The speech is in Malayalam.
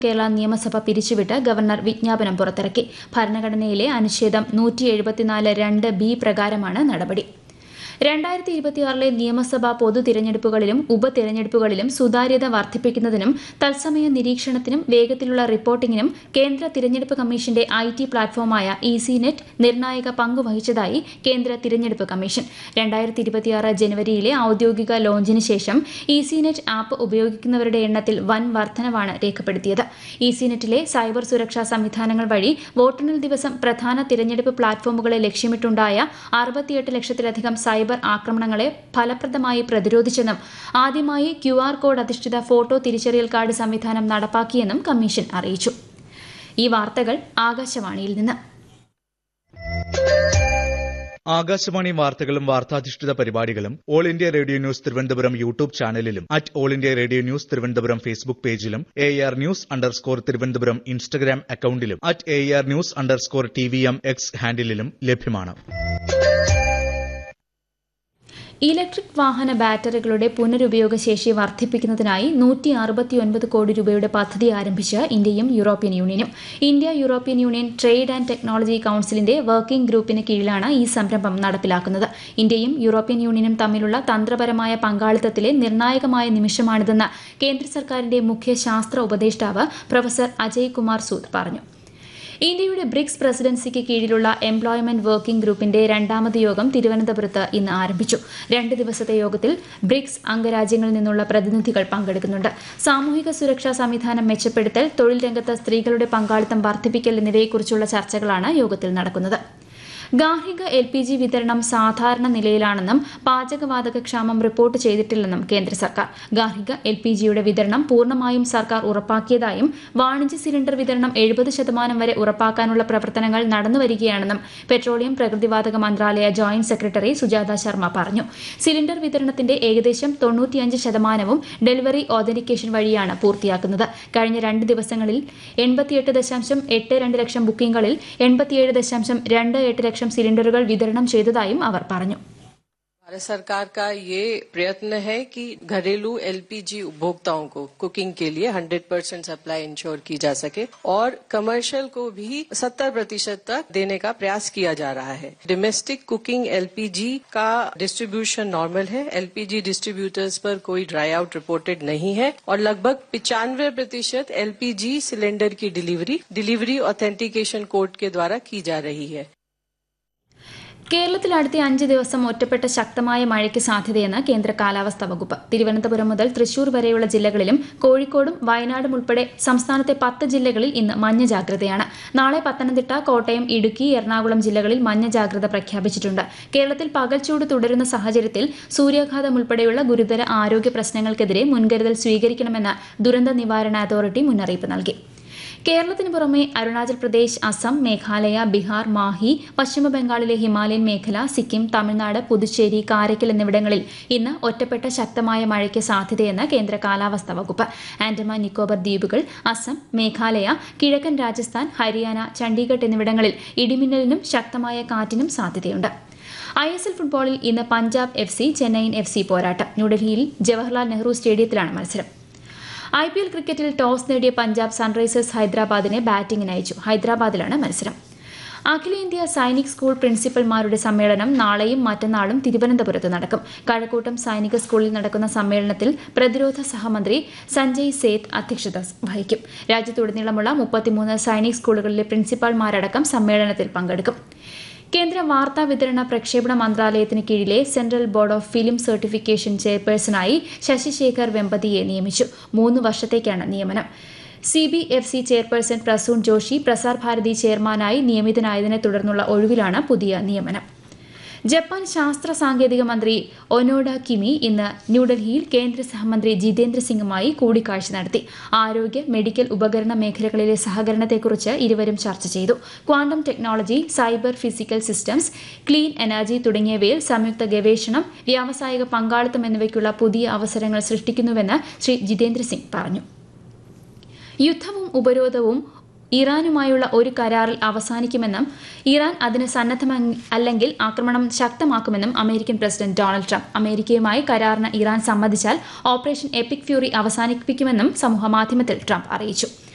കേരള നിയമസഭ പിരിച്ചുവിട്ട് ഗവർണർ വിജ്ഞാപനം പുറത്തിറക്കി ഭരണഘടനയിലെ അനുച്ഛേദം നൂറ്റി എഴുപത്തിനാല് രണ്ട് ബി പ്രകാരമാണ് നടപടി രണ്ടായിരത്തി ഇരുപത്തിയാറിലെ നിയമസഭാ പൊതു തിരഞ്ഞെടുപ്പുകളിലും ഉപതിരഞ്ഞെടുപ്പുകളിലും സുതാര്യത വർദ്ധിപ്പിക്കുന്നതിനും തത്സമയ നിരീക്ഷണത്തിനും വേഗത്തിലുള്ള റിപ്പോർട്ടിംഗിനും കേന്ദ്ര തിരഞ്ഞെടുപ്പ് കമ്മീഷന്റെ ഐ ടി പ്ലാറ്റ്ഫോമായ ഇസി നെറ്റ് നിർണായക പങ്കുവഹിച്ചതായി കേന്ദ്ര തിരഞ്ഞെടുപ്പ് കമ്മീഷൻ രണ്ടായിരത്തി ഇരുപത്തിയാറ് ജനുവരിയിലെ ഔദ്യോഗിക ലോഞ്ചിന് ശേഷം ഇസി നെറ്റ് ആപ്പ് ഉപയോഗിക്കുന്നവരുടെ എണ്ണത്തിൽ വൻ വർധനവാണ് രേഖപ്പെടുത്തിയത് ഇസി നെറ്റിലെ സൈബർ സുരക്ഷാ സംവിധാനങ്ങൾ വഴി വോട്ടെണ്ണൽ ദിവസം പ്രധാന തിരഞ്ഞെടുപ്പ് പ്ലാറ്റ്ഫോമുകളെ ലക്ഷ്യമിട്ടുണ്ടായ അറുപത്തിയെട്ട് ലക്ഷത്തിലധികം സൈബർ ആക്രമണങ്ങളെ ഫലപ്രദമായി പ്രതിരോധിച്ചെന്നും ആദ്യമായി ക്യു ആർ കോഡ് അധിഷ്ഠിത ഫോട്ടോ തിരിച്ചറിയൽ കാർഡ് സംവിധാനം നടപ്പാക്കിയെന്നും കമ്മീഷൻ അറിയിച്ചു ഈ വാർത്തകൾ ആകാശവാണിയിൽ നിന്ന് ആകാശവാണി വാർത്തകളും വാർത്താധിഷ്ഠിത പരിപാടികളും all India radio news Thiruvananthapuram YouTube ചാനലിലും at all India radio news Thiruvananthapuram Facebook പേജിലും A R news underscore Thiruvananthapuram Instagram അക്കൌണ്ടിലും at A R news underscore T V M X ഹാൻഡിലും ലഭ്യമാണ് ഇലക്ട്രിക് വാഹന ബാറ്ററികളുടെ പുനരുപയോഗ ശേഷി വർദ്ധിപ്പിക്കുന്നതിനായി നൂറ്റി അറുപത്തിയൊൻപത് കോടി രൂപയുടെ പദ്ധതി ആരംഭിച്ച് ഇന്ത്യയും യൂറോപ്യൻ യൂണിയനും India European Union trade and technology കൌൺസിലിന്റെ വർക്കിംഗ് ഗ്രൂപ്പിന് കീഴിലാണ് ഈ സംരംഭം നടപ്പിലാക്കുന്നത് ഇന്ത്യയും യൂറോപ്യൻ യൂണിയനും തമ്മിലുള്ള തന്ത്രപരമായ പങ്കാളിത്തത്തിലെ നിർണായകമായ നിമിഷമാണിതെന്ന് കേന്ദ്ര സർക്കാരിന്റെ മുഖ്യ ശാസ്ത്ര ഉപദേഷ്ടാവ് പ്രൊഫസർ അജയ് കുമാർ സൂദ് പറഞ്ഞു ഇന്ത്യയുടെ ബ്രിക്സ് പ്രസിഡൻസിക്ക് കീഴിലുള്ള എംപ്ലോയ്മെന്റ് വർക്കിംഗ് ഗ്രൂപ്പിന്റെ രണ്ടാമത് യോഗം തിരുവനന്തപുരത്ത് ഇന്ന് ആരംഭിച്ചു രണ്ട് ദിവസത്തെ യോഗത്തിൽ ബ്രിക്സ് അംഗരാജ്യങ്ങളിൽ നിന്നുള്ള പ്രതിനിധികൾ പങ്കെടുക്കുന്നുണ്ട് സാമൂഹിക സുരക്ഷാ സംവിധാനം മെച്ചപ്പെടുത്തൽ തൊഴിൽ രംഗത്ത് സ്ത്രീകളുടെ പങ്കാളിത്തം വർദ്ധിപ്പിക്കൽ എന്നിവയെക്കുറിച്ചുള്ള ചർച്ചകളാണ് യോഗത്തിൽ നടക്കുന്നത് ഗാർഹിക എൽ പി ജി വിതരണം സാധാരണ നിലയിലാണെന്നും പാചകവാതക ക്ഷാമം റിപ്പോർട്ട് ചെയ്തിട്ടില്ലെന്നും കേന്ദ്ര സർക്കാർ ഗാർഹിക എൽ പി ജിയുടെ വിതരണം പൂർണ്ണമായും സർക്കാർ ഉറപ്പാക്കിയതായും വാണിജ്യ സിലിണ്ടർ വിതരണം എഴുപത് ശതമാനം വരെ ഉറപ്പാക്കാനുള്ള പ്രവർത്തനങ്ങൾ നടന്നുവരികയാണെന്നും പെട്രോളിയം പ്രകൃതിവാതക മന്ത്രാലയ ജോയിന്റ് സെക്രട്ടറി സുജാത ശർമ്മ പറഞ്ഞു സിലിണ്ടർ വിതരണത്തിന്റെ ഏകദേശം തൊണ്ണൂറ്റിയഞ്ച് ശതമാനവും ഡെലിവറി ഓതന്റിക്കേഷൻ വഴിയാണ് പൂർത്തിയാക്കുന്നത് കഴിഞ്ഞ രണ്ട് ദിവസങ്ങളിൽ എൺപത്തിയെട്ട് ദശാംശം എട്ട് രണ്ട് ലക്ഷം ബുക്കിംഗുകളിൽ എൺപത്തിയേഴ് ദശാംശം രണ്ട് എട്ട് ലക്ഷം സിലിണ്ടറുകൾ വിതരണം ചെയ്തതായും അവർ പറഞ്ഞു भारत सरकार का ये प्रयत्न है कि घरेलू एलपीजी उपभोक्ताओं को कुकिंग के लिए 100 परसेंट सप्लाई इंश्योर की जा सके और कमर्शियल को भी 70 प्रतिशत तक देने का प्रयास किया जा रहा है डोमेस्टिक कुकिंग एलपीजी का डिस्ट्रीब्यूशन नॉर्मल है एलपीजी डिस्ट्रीब्यूटर्स पर कोई ड्राई आउट रिपोर्टेड नहीं है और लगभग पिचानवे प्रतिशत एलपीजी सिलेंडर की डिलीवरी डिलीवरी ऑथेंटिकेशन कोड के द्वारा की जा रही है കേരളത്തിൽ അടുത്ത അഞ്ച് ദിവസം ഒറ്റപ്പെട്ട ശക്തമായ മഴയ്ക്ക് സാധ്യതയെന്ന് കേന്ദ്ര കാലാവസ്ഥാ വകുപ്പ് തിരുവനന്തപുരം മുതൽ തൃശൂർ വരെയുള്ള ജില്ലകളിലും കോഴിക്കോടും വയനാടും ഉൾപ്പെടെ സംസ്ഥാനത്തെ പത്ത് ജില്ലകളിൽ ഇന്ന് മഞ്ഞ ജാഗ്രതയാണ് നാളെ പത്തനംതിട്ട കോട്ടയം ഇടുക്കി എറണാകുളം ജില്ലകളിൽ മഞ്ഞ ജാഗ്രത പ്രഖ്യാപിച്ചിട്ടുണ്ട് കേരളത്തിൽ പകൽച്ചൂട് തുടരുന്ന സാഹചര്യത്തിൽ സൂര്യാഘാതം ഉൾപ്പെടെയുള്ള ഗുരുതര ആരോഗ്യ പ്രശ്നങ്ങൾക്കെതിരെ മുൻകരുതൽ സ്വീകരിക്കണമെന്ന് ദുരന്ത നിവാരണ അതോറിറ്റി മുന്നറിയിപ്പ് നൽകി കേരളത്തിന് പുറമെ അരുണാചൽ പ്രദേശ് അസം മേഘാലയ ബീഹാർ മാഹി പശ്ചിമ ബംഗാളിലെ ഹിമാലയൻ മേഖല സിക്കിം തമിഴ്നാട് പുതുച്ചേരി കാരയ്ക്കൽ എന്നിവിടങ്ങളിൽ ഇന്ന് ഒറ്റപ്പെട്ട ശക്തമായ മഴയ്ക്ക് സാധ്യതയെന്ന് കേന്ദ്ര കാലാവസ്ഥാ വകുപ്പ് ആൻഡമാൻ നിക്കോബർ ദ്വീപുകൾ അസം മേഘാലയ കിഴക്കൻ രാജസ്ഥാൻ ഹരിയാന ചണ്ഡീഗഡ് എന്നിവിടങ്ങളിൽ ഇടിമിന്നലിനും ശക്തമായ കാറ്റിനും സാധ്യതയുണ്ട് ഐ എസ് എൽ ഫുട്ബോളിൽ ഇന്ന് Punjab F C Chennaiyin F C പോരാട്ടം ന്യൂഡൽഹിയിൽ ജവഹർലാൽ നെഹ്റു സ്റ്റേഡിയത്തിലാണ് മത്സരം ഐ പി എൽ ക്രിക്കറ്റിൽ ടോസ് നേടിയ പഞ്ചാബ് സൺറൈസേഴ്സ് ഹൈദരാബാദിനെ ബാറ്റിംഗിന് അയച്ചു ഹൈദരാബാദിലാണ് മത്സരം അഖിലേന്ത്യാ സൈനിക് സ്കൂൾ പ്രിൻസിപ്പൽമാരുടെ സമ്മേളനം നാളെയും മറ്റന്നാളും തിരുവനന്തപുരത്ത് നടക്കും കഴക്കൂട്ടം സൈനിക സ്കൂളിൽ നടക്കുന്ന സമ്മേളനത്തിൽ പ്രതിരോധ സഹമന്ത്രി സഞ്ജയ് സേത്ത് അധ്യക്ഷത വഹിക്കും രാജ്യത്തുടനീളമുള്ള മുപ്പത്തിമൂന്ന് സൈനിക് സ്കൂളുകളിലെ പ്രിൻസിപ്പാൾമാരടക്കം സമ്മേളനത്തിൽ പങ്കെടുക്കും കേന്ദ്ര വാർത്താ വിതരണ പ്രക്ഷേപണ മന്ത്രാലയത്തിന് കീഴിലെ central board of film certification ചെയർപേഴ്സണായി ശശിശേഖർ വെമ്പതിയെ നിയമിച്ചു മൂന്ന് വർഷത്തേക്കാണ് നിയമനം C B F C chairperson Prasoon Joshi Prasar Bharati ചെയർമാനായി നിയമിതനായതിനെ തുടർന്നുള്ള ഒഴിവിലാണ് പുതിയ നിയമനം ജപ്പാൻ ശാസ്ത്ര സാങ്കേതിക മന്ത്രി ഒനോഡ കിമി ഇന്ന് ന്യൂഡൽഹിയിൽ കേന്ദ്ര സഹമന്ത്രി ജിതേന്ദ്ര സിംഗുമായി കൂടിക്കാഴ്ച നടത്തി ആരോഗ്യ മെഡിക്കൽ ഉപകരണ മേഖലകളിലെ സഹകരണത്തെക്കുറിച്ച് ഇരുവരും ചർച്ച ചെയ്തു quantum technology cyber physical systems clean energy തുടങ്ങിയവയിൽ സംയുക്ത ഗവേഷണം വ്യാവസായിക പങ്കാളിത്തം എന്നിവയ്ക്കുള്ള പുതിയ അവസരങ്ങൾ സൃഷ്ടിക്കുന്നുവെന്ന് ശ്രീ ജിതേന്ദ്ര സിംഗ് പറഞ്ഞു യുദ്ധവും ഉപരോധവും ഇറാനുമായുള്ള ഒരു കരാറിൽ അവസാനിക്കുമെന്നും ഇറാൻ അതിന് സന്നദ്ധമ അല്ലെങ്കിൽ ആക്രമണം ശക്തമാക്കുമെന്നും അമേരിക്കൻ പ്രസിഡന്റ് ഡൊണാൾഡ് ട്രംപ് അമേരിക്കയുമായി കരാറിന് ഇറാൻ സമ്മതിച്ചാൽ ഓപ്പറേഷൻ എപ്പിക് ഫ്യൂറി അവസാനിപ്പിക്കുമെന്നും സമൂഹമാധ്യമത്തിൽ ട്രംപ് അറിയിച്ചു